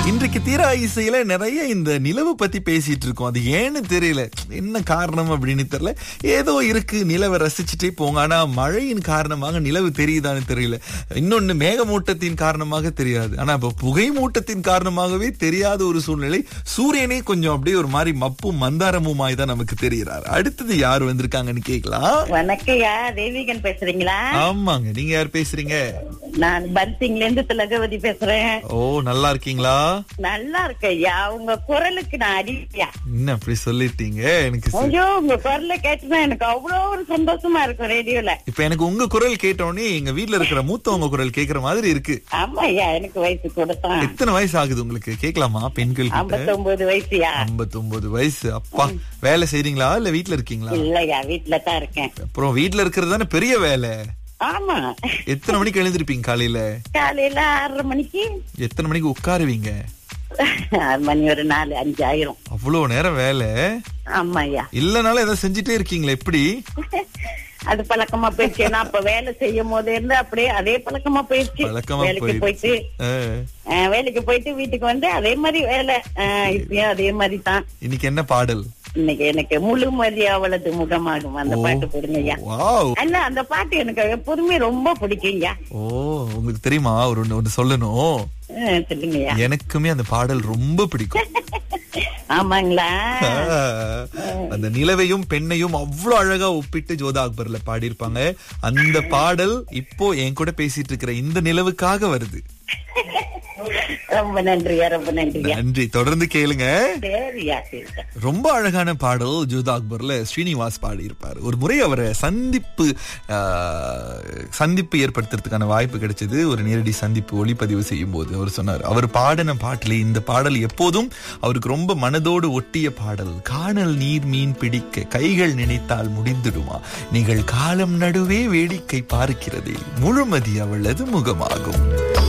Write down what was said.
இன்றைக்கு தீரா இசையில நிறைய இந்த நிலவு பத்தி பேசிட்டு இருக்கோம் அது ஏன்னு தெரியல என்ன காரணம் அப்படின்னு தெரியல ஏதோ இருக்கு நிலவை ரசிச்சுட்டே போங்க ஆனா மழையின் காரணமாக நிலவு தெரியுதான்னு தெரியல இன்னொன்னு மேகமூட்டத்தின் காரணமாக தெரியாது ஆனா இப்ப புகை மூட்டத்தின் காரணமாகவே தெரியாத ஒரு சூழ்நிலை சூரியனே கொஞ்சம் அப்படியே ஒரு மாதிரி மப்பும் மந்தாரமுமாய் தான் நமக்கு தெரிகிறார் அடுத்தது யார் வந்திருக்காங்கன்னு கேட்கலாம் வணக்கம்யா தேவிகன் பேசுறீங்களா ஆமாங்க நீங்க யார் பேசுறீங்க நான் பன்சிங்ல இருந்து திலகவதி பேசுறேன் ஓ நல்லா இருக்கீங்களா நல்லா இருக்கய்யா உங்க குரலுக்கு நான் அடியா என்ன அப்படி சொல்லிட்டீங்க எனக்கு சி- ஐயோ உங்க குரலை கேட்டுனா எனக்கு அவ்வளவு ஒரு சந்தோஷமா இருக்கும் ரேடியோல இப்ப எனக்கு உங்க குரல் கேட்டோடனே எங்க வீட்ல இருக்கிற மூத்தவங்க குரல் கேக்குற மாதிரி இருக்கு ஆமா ஐயா எனக்கு வயசு கூட தான் எத்தனை வயசு ஆகுது உங்களுக்கு கேட்கலாமா பெண்கள் கிட்ட ஐம்பத்தொன்பது வயசுயா ஐம்பத்தொன்பது வயசு அப்பா வேலை செய்றீங்களா இல்ல வீட்ல இருக்கீங்களா இல்லையா வீட்டுல தான் இருக்கேன் அப்புறம் வீட்ல இருக்கிறது தானே பெரிய வேலை ஆமா எத்தனை மணிக்கு எழுந்திருப்பீங்க காலையில காலையில ஆறரை மணிக்கு எத்தனை மணிக்கு உட்காருவீங்க ஆறு மணி ஒரு நாலு அஞ்சு ஆயிரும் அவ்வளவு நேரம் வேலை ஆமா ஐயா இல்லனாலும் ஏதாவது செஞ்சுட்டே இருக்கீங்களா எப்படி அது பழக்கமா போயிடுச்சு நான் அப்ப வேலை செய்யும் போது இருந்து அப்படியே அதே பழக்கமா போயிடுச்சு பழக்கமா வேலைக்கு போயிடுச்சு போயிட்டு ஆ. அஹ், வேலைக்கு போயிட்டு வீட்டுக்கு வந்து அதே மாதிரி வேலை அஹ், இப்பயும் அதே மாதிரி தான் இன்னைக்கு என்ன பாடல் இன்னைக்கு எனக்கு முழுமதி அவளது முகமாகும் அந்த ஓ. பாட்டு போடுங்கய்யா வாவ் அல்ல அந்த பாட்டு எனக்கு எப்போதுமே ரொம்ப பிடிக்குங்க ஓ உங்களுக்கு தெரியுமா ஒரு ஒண்ணு ஒண்ணு சொல்லணும் சொல்லுங்கய்யா எனக்குமே அந்த பாடல் ரொம்ப பிடிக்கும் ஆமாங்களா அந்த நிலவையும் பெண்ணையும் அவ்வளவு அழகா ஒப்பிட்டு ஜோதா அக்பர்ல பாடியிருப்பாங்க அந்த பாடல் இப்போ என் கூட பேசிட்டு இருக்கிற இந்த நிலவுக்காக வருது ரொம்ப நன்றியா ரொம்ப நன்றியா நன்றி தொடர்ந்து கேளுங்க சரியா சரி ரொம்ப அழகான பாடல் ஜோதா அக்பர்ல ஸ்ரீனிவாஸ் பாடியிருப்பார் ஒரு முறை அவரை சந்திப்பு ஆஹ், சந்திப்பு ஏற்படுத்துறதுக்கான வாய்ப்பு கிடைச்சது ஒரு நேரடி சந்திப்பு ஒளிப்பதிவு செய்யும் போது அவர் சொன்னார் அவர் பாடின பாட்டிலே இந்த பாடல் எப்போதும் அவருக்கு ரொம்ப மனதோடு ஒட்டிய பாடல் காணல் நீர் மீன் பிடிக்க கைகள் நினைத்தால் முடிந்துடுமா நீங்கள் காலம் நடுவே வேடிக்கை பார்க்கிறதே முழுமதி அவளது முகமாகும்